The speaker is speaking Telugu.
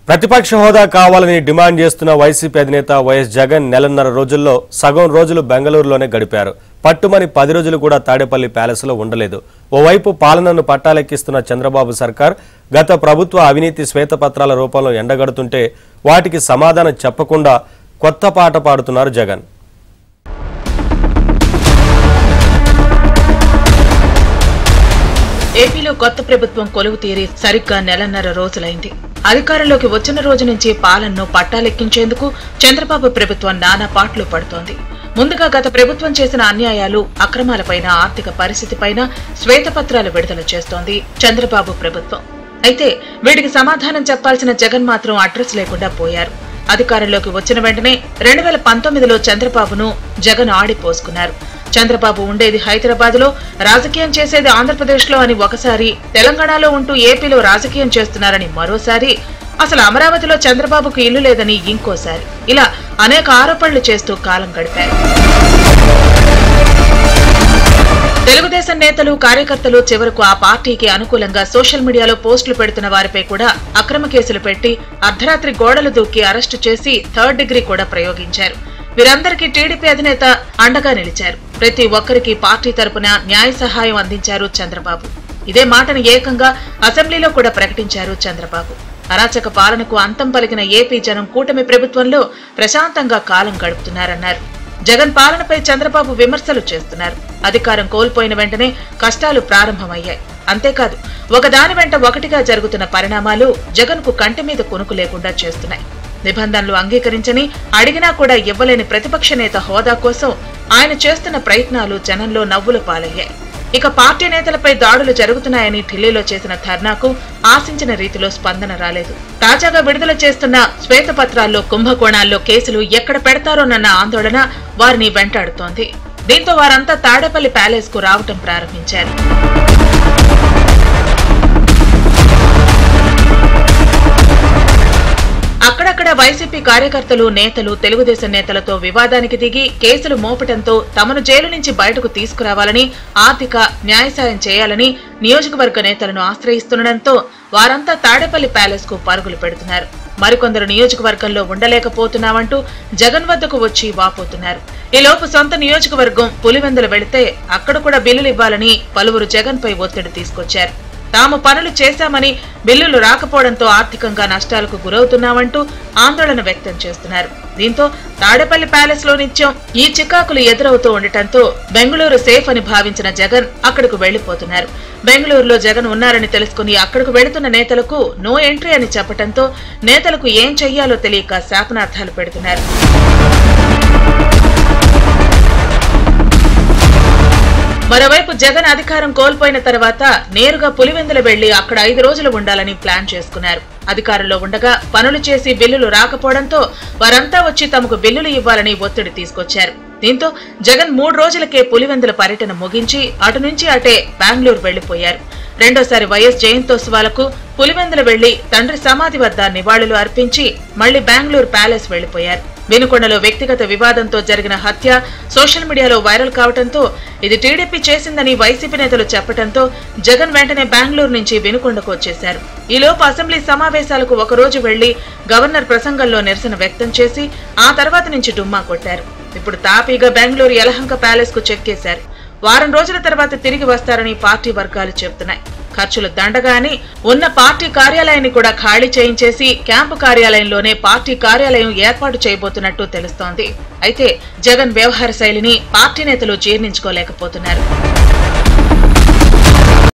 ప్రతిపక్ష హోదా కావాలని డిమాండ్ చేస్తున్న వైసీపీ అధినేత వైఎస్ జగన్ నెలన్నర రోజుల్లో సగం రోజులు బెంగళూరులోనే గడిపారు పట్టుమని పది రోజులు కూడా తాడేపల్లి ప్యాలెస్లో ఉండలేదు ఓవైపు పాలనను పట్టాలెక్కిస్తున్న చంద్రబాబు సర్కార్ గత ప్రభుత్వ అవినీతి శ్వేతపత్రాల రూపంలో ఎండగడుతుంటే వాటికి సమాధానం చెప్పకుండా కొత్త పాట పాడుతున్నారు జగన్ ఏపీలో కొత్త ప్రభుత్వం కొలువు తీరి సరిగ్గా నెలన్నర రోజులైంది అధికారంలోకి వచ్చిన రోజు నుంచి పాలనను పట్టాలెక్కించేందుకు చంద్రబాబు ప్రభుత్వం నానా పాటలు పడుతోంది ముందుగా గత ప్రభుత్వం చేసిన అన్యాయాలు అక్రమాలపైన ఆర్థిక పరిస్థితిపైన శ్వేతపత్రాలు విడుదల చేస్తోంది చంద్రబాబు ప్రభుత్వం అయితే వీటికి సమాధానం చెప్పాల్సిన జగన్ మాత్రం అడ్రస్ లేకుండా పోయారు అధికారంలోకి వచ్చిన వెంటనే రెండు వేల పంతొమ్మిదిలో చంద్రబాబును జగన్ ఆడిపోసుకున్నారు చంద్రబాబు ఉండేది హైదరాబాద్ లో రాజకీయం చేసేది ఆంధ్రప్రదేశ్ లో అని ఒకసారి తెలంగాణలో ఉంటూ ఏపీలో రాజకీయం చేస్తున్నారని మరోసారి అసలు అమరావతిలో చంద్రబాబుకు ఇల్లు లేదని ఇంకోసారి ఇలా అనేక ఆరోపణలు చేస్తూ కాలం గడిపారు తెలుగుదేశం నేతలు కార్యకర్తలు చివరకు ఆ పార్టీకి అనుకూలంగా సోషల్ మీడియాలో పోస్టులు పెడుతున్న వారిపై కూడా అక్రమ కేసులు పెట్టి అర్ధరాత్రి గోడలు దూకి అరెస్టు చేసి థర్డ్ డిగ్రీ కూడా ప్రయోగించారు వీరందరికీ టీడీపీ అధినేత అండగా నిలిచారు ప్రతి ఒక్కరికి పార్టీ తరపున న్యాయ సహాయం అందించారు చంద్రబాబు ఇదే మాటను ఏకంగా అసెంబ్లీలో కూడా ప్రకటించారు చంద్రబాబు అరాచక పాలనకు అంతం పలికిన ఏపీ జనం కూటమి ప్రభుత్వంలో ప్రశాంతంగా కాలం గడుపుతున్నారన్నారు జగన్ పాలనపై చంద్రబాబు విమర్శలు చేస్తున్నారు అధికారం కోల్పోయిన వెంటనే కష్టాలు ప్రారంభమయ్యాయి అంతేకాదు ఒకదాని వెంట ఒకటిగా జరుగుతున్న పరిణామాలు జగన్ కు కంటి మీద కొనుకు లేకుండా చేస్తున్నాయి నిబంధనలు అంగీకరించని అడిగినా కూడా ఇవ్వలేని ప్రతిపక్ష నేత హోదా కోసం ఆయన చేస్తున్న ప్రయత్నాలు జనంలో నవ్వుల పాలయ్యాయి ఇక పార్టీ నేతలపై దాడులు జరుగుతున్నాయని ఢిల్లీలో చేసిన ధర్నాకు ఆశించిన రీతిలో స్పందన రాలేదు తాజాగా విడుదల చేస్తున్న శ్వేతపత్రాల్లో కుంభకోణాల్లో కేసులు ఎక్కడ పెడతారోనన్న ఆందోళన వారిని వెంటాడుతోంది దీంతో వారంతా తాడేపల్లి ప్యాలెస్ కు రావటం ప్రారంభించారు అక్కడక్కడ వైసీపీ కార్యకర్తలు నేతలు తెలుగుదేశం నేతలతో వివాదానికి దిగి కేసులు మోపటంతో తమను జైలు నుంచి బయటకు తీసుకురావాలని ఆర్థిక న్యాయ సాయం చేయాలని నియోజకవర్గ నేతలను ఆశ్రయిస్తుండటంతో వారంతా తాడేపల్లి ప్యాలెస్ కు పరుగులు పెడుతున్నారు మరికొందరు నియోజకవర్గంలో ఉండలేకపోతున్నామంటూ జగన్ వద్దకు వచ్చి వాపోతున్నారు ఈలోపు సొంత నియోజకవర్గం పులివెందులు వెళితే అక్కడ కూడా బిల్లులు ఇవ్వాలని పలువురు జగన్ పై ఒత్తిడి తీసుకొచ్చారు తాము పనులు చేశామని బిల్లులు రాకపోవడంతో ఆర్థికంగా నష్టాలకు గురవుతున్నామంటూ ఆందోళన వ్యక్తం చేస్తున్నారు దీంతో తాడేపల్లి ప్యాలెస్ లో నిత్యం ఈ చికాకులు ఎదురవుతూ ఉండటంతో బెంగళూరు సేఫ్ అని భావించిన జగన్ అక్కడకు వెళ్లిపోతున్నారు బెంగళూరులో జగన్ ఉన్నారని తెలుసుకుని అక్కడకు వెళుతున్న నేతలకు నో ఎంట్రీ అని చెప్పటంతో నేతలకు ఏం చెయ్యాలో తెలియక శాపనార్థాలు పెడుతున్నారు మరోవైపు జగన్ అధికారం కోల్పోయిన తర్వాత నేరుగా పులివెందులు వెళ్లి అక్కడ ఐదు రోజులు ఉండాలని ప్లాన్ చేసుకున్నారు అధికారంలో ఉండగా పనులు చేసి బిల్లులు రాకపోవడంతో వారంతా వచ్చి తమకు బిల్లులు ఇవ్వాలని ఒత్తిడి తీసుకొచ్చారు దీంతో జగన్ మూడు రోజులకే పులివెందుల పర్యటన ముగించి అటు నుంచి అటే బెంగళూరు వెళ్లిపోయారు రెండోసారి వైఎస్ జయంతోత్సవాలకు పులివెందులు వెళ్లి తండ్రి సమాధి వద్ద నివాళులు అర్పించి మళ్లీ బెంగళూరు ప్యాలెస్ వెళ్లిపోయారు వినుకొండలో వ్యక్తిగత వివాదంతో జరిగిన హత్య సోషల్ మీడియాలో వైరల్ కావడంతో ఇది టీడీపీ చేసిందని వైసీపీ నేతలు చెప్పడంతో జగన్ వెంటనే బెంగళూరు నుంచి వినుకొండకు వచ్చేశారు ఈలోపు అసెంబ్లీ సమావేశాలకు ఒకరోజు వెళ్లి గవర్నర్ ప్రసంగంలో నిరసన వ్యక్తం చేసి ఆ తర్వాత నుంచి డుమ్మా కొట్టారు ఇప్పుడు తాపీగా బెంగళూరు యలహంక ప్యాలెస్ కు చెక్కేశారు వారం రోజుల తర్వాత తిరిగి వస్తారని పార్టీ వర్గాలు చెబుతున్నాయి ఖర్చులు దండగాని ఉన్న పార్టీ కార్యాలయాన్ని కూడా ఖాళీ చేయించేసి క్యాంపు కార్యాలయంలోనే పార్టీ కార్యాలయం ఏర్పాటు చేయబోతున్నట్టు తెలుస్తోంది అయితే జగన్ వ్యవహార శైలిని పార్టీ నేతలు జీర్ణించుకోలేకపోతున్నారు